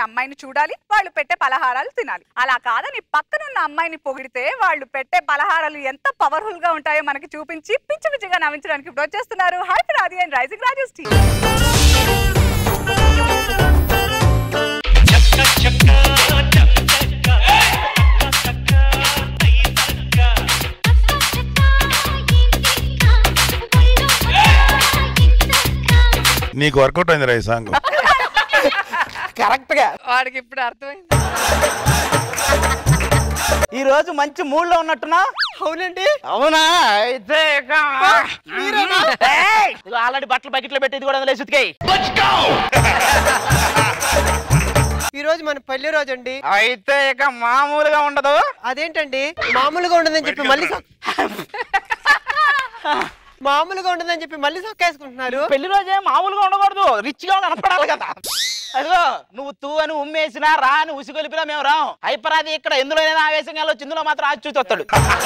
అమ్మాయిని చూడాలి వాళ్ళు పెట్టే పలహారాలు తినాలి అలా కాదని పక్కనున్న అమ్మాయిని పొగిడితే వాళ్ళు పెట్టే పలహారాలు ఎంత పవర్ఫుల్ గా ఉంటాయో మనకి చూపించి పిచ్చి పిచ్చిగా నవ్వించడానికి ఇప్పుడు వచ్చేస్తున్నారు happy Radhi and rising Rajesh team నీకు వర్కౌట్ అయింది రా ఈ సాంగ్ కరెక్ట్ గా వాడికి ఇప్పుడు అర్థమైంది ఈ రోజు మంచి మూడ్ లో ఉన్నట్టున్నా అవునండి అవునా అయితే ఆల్రెడీ బట్టలు బకెట్లో పెట్టి ఇది కూడా అందులో వేసి ఉతికేయ్. ఈ రోజు మన పెళ్లి రోజు అండి అయితే ఇక మామూలుగా ఉండదు అదేంటండి మామూలుగా ఉండదని చెప్పి మళ్ళీ సొక్- మామూలుగా ఉండదని చెప్పి మళ్ళీ సొక్కేసుకుంటున్నారు పెళ్లి రోజే మామూలుగా ఉండకూడదు రిచ్ గా కనపడాలి కదా అదిగో నువ్వు తూ అని ఉమ్మేసినా రా అని ఉసిగొలిపినా మేము రాం హైపరాది ఇక్కడ ఎందులోనైనా ఆవేశంగా వచ్చి ఇందులో మాత్రం ఆచి చూసి వస్తాడు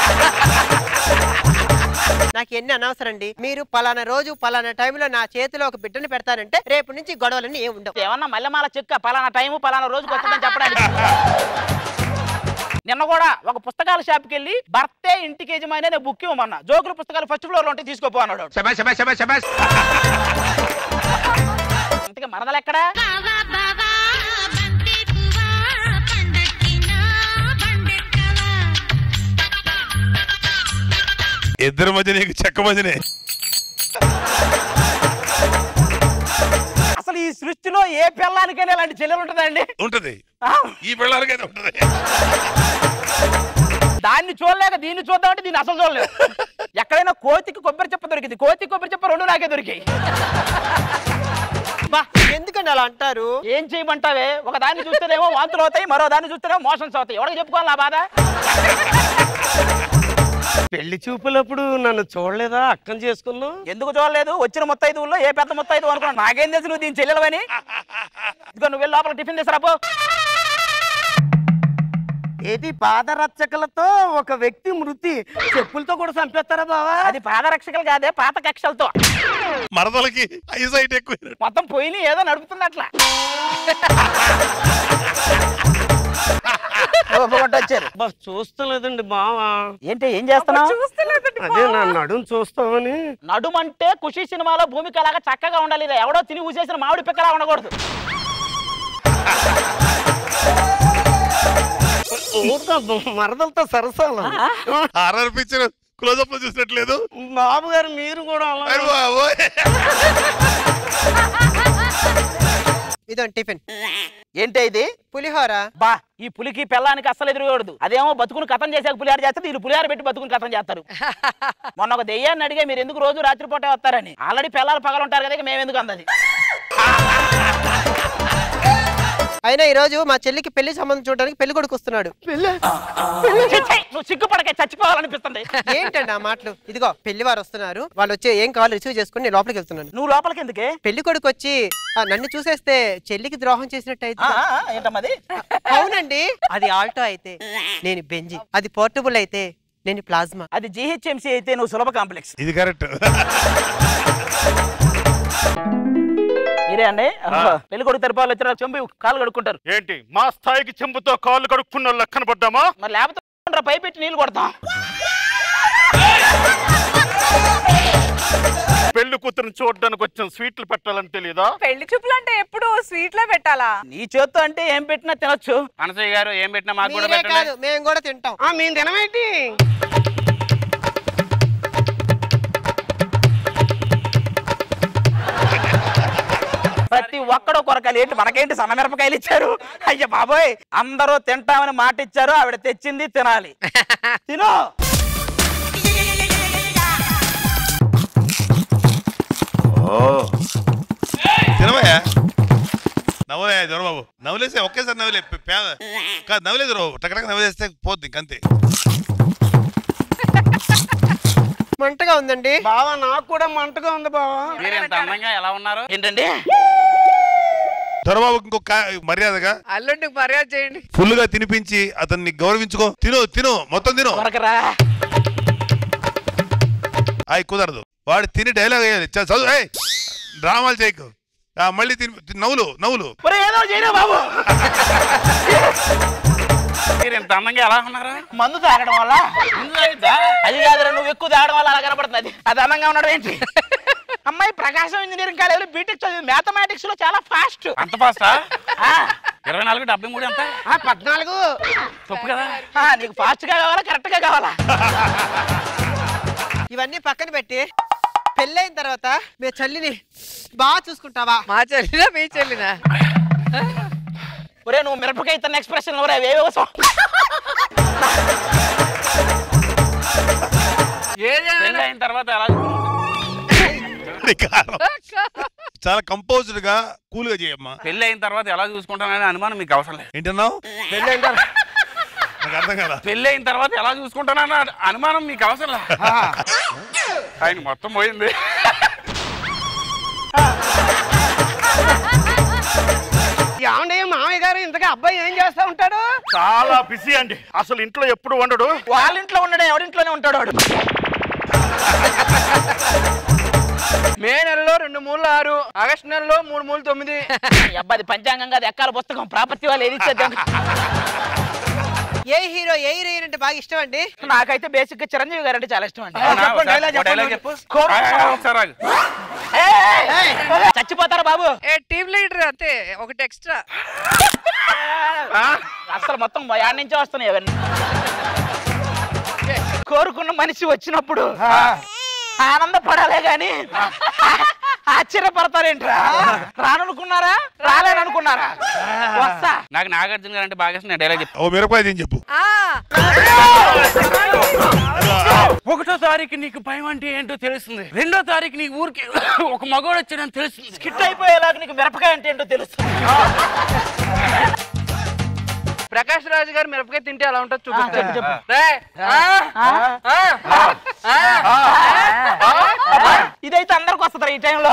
నాకు ఎన్ని అనవసరం అండి మీరు పలానా రోజు పలానా టైంలో నా చేతిలో ఒక బిడ్డని పెడతానంటే రేపు నుంచి గొడవలన్నీ ఏం ఉండవు ఏమన్నా మల్లెమాల చెక్క పలానా టైము పలానా రోజుకి వస్తుందని చెప్పడానికి నిన్న కూడా ఒక పుస్తకాల షాప్కి వెళ్ళి భర్తే ఇంటికి యజమాని అనే బుక్ ఇవ్వమన్నా జోకుల పుస్తకాలు ఫస్ట్ ఫ్లోర్ లో ఉంటే తీసుకోపో అన్నాడు అందుకే మరదలు ఎక్కడా బావా బావా బంతి పువ్వా పండక్కిన బండెక్కవా ఇద్దరి మధ్య నీకు చెక్క మధ్యనే అసలు ఈ సృష్టిలో ఏ పిల్లానికైనా ఇలాంటి చెల్లెలు ఉంటుందండి ఉంటది ఆ, ఈ పిల్లలకైతే ఉంటది దాన్ని చూడలేక దీన్ని చూద్దామంటే దీన్ని అసలు చూడలేదు ఎక్కడైనా కోతికి కొబ్బరి చెప్ప దొరికింది కోతి కొబ్బరి చెప్ప రెండు నాకే దొరికాయి బా ఎందుకండి అలా అంటారు ఏం చేయమంటావే ఒక దాన్ని చూస్తేనేమో వాంతులు అవుతాయి మరో దాన్ని చూస్తేనేమో మోషన్స్ అవుతాయి ఎవరికి చెప్పుకోవాలి నా బాధ పెళ్లి చూపులప్పుడు నన్ను చూడలేదా అక్కం చేసుకున్నావు ఎందుకు చూడలేదు వచ్చిన ముత్తైదువుల్లో ఏ పెద్ద ముత్తైదు అనుకున్నాను నాకేం తెలుసు నువ్వు దీని చెల్లెలవని ఇదిగో నువ్వు వెళ్ళి లోపల టిఫిన్ తీసుకురాపో ఏది పాదరక్షకులతో ఒక వ్యక్తి మృతి చెప్పులతో కూడా చంపేస్తారా బావా అది పాదరక్షకలు కాదే పాత కక్షలతో మరదలకి ఐసైట్ ఎక్కువ మొత్తం పోయిన ఏదో నడుపుతుంది అట్లా ఒప్పుకుంటూ వచ్చారు బా చూస్తలేదండి బావా ఏంటి ఏం చేస్తున్నావు చూస్తలేదండి అదే నా నడుం చూస్తామని నడుమంటే ఖుషి సినిమాలో భూమిక అలాగా చక్కగా ఉండాలి ఇది ఎవడో తిని ఊసేసిన మామిడి పిక్కలా ఉండకూడదు ఊరికే మరదలతో సరసాలు హారర్ పిక్చర్ క్లోజప్ లో చూసినట్లేదు బాబు గారు మీరు కూడా అలా అరే బాబోయ్. ఇదండి టిఫిన్ ఏంటి ఇది పులిహోర బా ఈ పులికి పెళ్ళానికి అస్సలు ఎదురుకూడదు అదేమో బతుకుని కథం చేసాక పులిహార చేస్తే వీళ్ళు పులిహార పెట్టి బతుకుని కథం చేస్తారు మొన్న ఒక దెయ్యాన్ని అడిగే మీరు ఎందుకు రోజు రాత్రిపూట వస్తారని ఆల్రెడీ పిల్లలు పగలు ఉంటారు కదా ఇక మేము ఎందుకు అందది అయినా ఈ రోజు మా చెల్లికి పెళ్లి సంబంధం చూడడానికి పెళ్లి కొడుకు వస్తున్నాడు ఛీ, ఛీ, నువ్వు సిగ్గుపడకే చచ్చిపోవాలనిపిస్తుంది ఏంటండి ఆ మాటలు ఇదిగో పెళ్లి వారు వస్తున్నారు వాళ్ళు వచ్చి ఏం కావాలి రిసీవ్ చేసుకుని నేను లోపలికి వెళ్తున్నాను నువ్వు లోపలికి ఎందుకే పెళ్లి కొడుకు వచ్చి ఆ, నన్ను చూసేస్తే చెల్లికి ద్రోహం చేసినట్టు అయితే ఆ, ఆ, ఏంటమ్మది అవునండి అది ఆల్టో అయితే నేను బెంజి అది పోర్టబుల్ అయితే నేను ప్లాజ్మా అది జిహెచ్ఎంసీ అయితే నువ్వు సులభ కాంప్లెక్స్ ఇది కరెక్ట్ మీరే అండి పెళ్లి కొడుకు తరపాలు వచ్చిన చెంబు కాలు కడుక్కుంటారు ఏంటి మా స్థాయికి చెంబుతో కాళ్ళు కడుక్కున్న లెక్కన పడ్డామా మరి లేకపోతే పై పెట్టి నీళ్ళు కొడతాం పెళ్లి కూతురుని చూడడానికి వచ్చిన స్వీట్లు పెట్టాలని తెలియదా పెళ్లి చూపులు అంటే ఎప్పుడు స్వీట్ లో పెట్టాలా నీ చేత్తో అంటే ఏం పెట్టినా తినొచ్చు అనసయ్య గారు ఏం పెట్టినా మాకు కూడా మీరే పెట్టండి కాదు మేము కూడా తింటాం ఆ, మేము తినమేంటి ప్రతి ఒక్కడో కొరకాలి ఏంటి మనకేంటి సన్నమిరపకాయలు ఇచ్చారు అయ్య బాబోయ్ అందరూ తింటామని మాట ఇచ్చారు ఆవిడ తెచ్చింది తినాలి తిను ఓ తినవయ్యా నవ్వలే దొరబాబు నవ్వులేసే ఒకేసారి నవ్వులే పే- పేద కాదు నవ్వులేదు రావు టకటక నవ్వులేస్తే పోద్ది ఇంకంతే మంటగా ఉందండి బావా నాకు కూడా మంటగా ఉంది బావా మీరు ఎంత అందంగా ఎలా ఉన్నారు ఏంటండి దొరబాబుకి ఇంకొక మర్యాదగా అల్లుండికి మర్యాద చేయండి ఫుల్ గా తినిపించి అతన్ని గౌరవించుకో తిను తిను మొత్తం తిను కొరకరా అయి కుదరదు వాడు తిని డైలాగ్ వేయాలి చ- చదువు ఏయ్ డ్రామాలు చేయకు ఆ, మళ్ళీ తిని నవ్వులు నవ్వులు ఒరే ఏదో చేయరా బాబు మీరు ఇంత అందంగా ఎలా ఉన్నారా మందు తాగడం వల్ల అది కాదురా నువ్వు ఎక్కువ తాగడం వల్ల అలా కనపడుతుంది అది అది అందంగా ఉండడం ఏంటి అమ్మాయి ప్రకాశం ఇంజనీరింగ్ కాలేజీలో బీటెక్ చదివి మ్యాథమెటిక్స్ లో చాలా ఫాస్ట్ అంత ఫాస్టా ఇరవై నాలుగు డెబ్బై మూడు ఎంత పద్నాలుగు తప్పు కదా నీకు ఫాస్ట్ గా కావాలా కరెక్ట్ గా కావాలా ఇవన్నీ పక్కన పెట్టి పెళ్ళైన తర్వాత మీ చెల్లిని బాగా చూసుకుంటావా మా చెల్లినా మీ చెల్లినా ఒరే నువ్వు మిరపకాయ తన ఎక్స్ప్రెషన్ ఒరే వేవేవో సో- పెళ్ళి అయిన తర్వాత ఎలా నీ కారం. చాలా కంపోజ్డ్ గా కూల్ గా చేయమ్మా పెళ్ళి అయిన తర్వాత ఎలా చూసుకుంటాననే అనుమానం మీకు అవసరం లేదు ఏంటన్నావు నాకు అర్థం కదా పెళ్ళి అయిన తర్వాత ఎలా చూసుకుంటానన్న అనుమానం మీకు అవసరం లేదు ఆయన మొత్తం పోయింది ఏమండి మామయ్య గారు ఇంతగా అబ్బాయి ఏం చేస్తా ఉంటాడు చాలా బిజీ అండి అసలు ఇంట్లో ఎప్పుడు వండడు వాళ్ళ ఇంట్లో ఉండడం ఎవరింట్లోనే ఉంటాడు వాడు మే నెలలో రెండు మూడు ఆరు ఆగస్టు నెలలో మూడు మూడు తొమ్మిది ఈ అబ్బాది పంచాంగం కాదు ఎక్కాల పుస్తకం ప్రాపత్తి వాళ్ళు ఏది ఇచ్చేద్దాం ఏ హీరో ఏ హీరోయిన్ అంటే బాగా ఇష్టం అండి నాకైతే బేసిక్ గా చిరంజీవి గారు అంటే చాలా ఇష్టం అండి అవునా? చెప్పండి, ఒకసారి- డైలాగ్ ఒక డైలాగ్ చెప్పండి. చెప్పు కోరు- ఆ, ఆ, ఒకసారి ఆగు. ఏయ్! చచ్చిపోతారా బాబు ఏ టీమ్ లీడర్ అంతే ఒకటి ఎక్స్ట్రా అసలు మొత్తం యాడ్ నుంచే వస్తున్నాయి అవన్నీ కోరుకున్న మనిషి వచ్చినప్పుడు ఆనందపడాలే గాని ఆశ్చర్యపడతారేంట్రా రాననుకున్నారా రాలేననుకున్నారా వస్తా నాకు నాగార్జున గారు అంటే బాగా ఇష్టం నేను డైలాగ్ చెప్తాను ఓ మిరపకాయ తిని చెప్పు ఆ, ఒకటో తారీఖు నీకు భయం అంటే ఏంటో తెలుస్తుంది రెండో తారీఖు నీకు ఊరికి ఒక మగోడు వచ్చాడని తెలుస్తుంది కిట్ అయిపోయేలాగా నీకు మిరపకాయ అంటే ఏంటో తెలుస్తుంది ప్రకాష్ రాజు గారు మిరపకాయ తింటే ఎలా ఉంటుందో చెప్పు, చూపిస్తాను చెప్పు. రేయ్, ఆ, ఆ, ఆ, ఆ. ఇదైతే అందరికి వస్తుంది ఈ టైంలో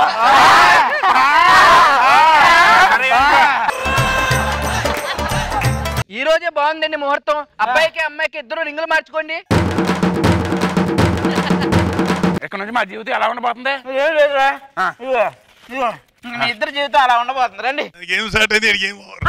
ఈ రోజే బాగుందండి ముహూర్తం అబ్బాయికి అమ్మాయికి ఇద్దరు రింగులు మార్చుకోండి ఇక్కడ నుంచి మా జీవితం ఎలా ఉండబోతుంది ఏం లేదురా ఆ. ఇదిగో, ఇదిగో. మీ ఇద్దరు జీవితం అలా ఉండబోతుంది రండి గేమ్ స్టార్ట్ అయింది గేమ్ ఓవర్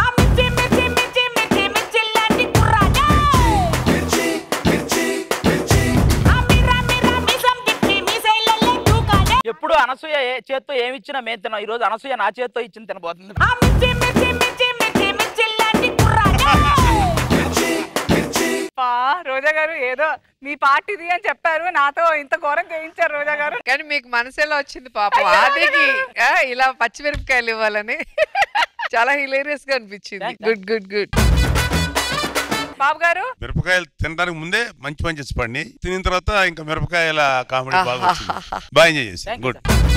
ఎప్పుడు అనసూయ ఏ చేత్తో ఏమి ఇచ్చినా మేము తిన్నాం ఈ రోజు అనసూయ నా చేత్తో ఇచ్చిన తినబోతుంది పా రోజా గారు ఏదో మీ పార్టీది అని చెప్పారు నాతో ఇంత ఘోరం చేయించారు రోజా గారు కానీ మీకు మనసేలా వచ్చింది పాపం ఆదికి ఆ, ఇలా పచ్చిమిరపకాయలు ఇవ్వాలని చాలా హిలేరియస్ గా అనిపించింది గుడ్ గుడ్ గుడ్ బాబు గారు మిరపకాయలు తినడానికి ముందే మంచి మంచి చెప్పండి తినిన తర్వాత ఇంకా మిరపకాయల కామెడీ బాగా వచ్చింది బాగా ఎంజాయ్ చేసి గుడ్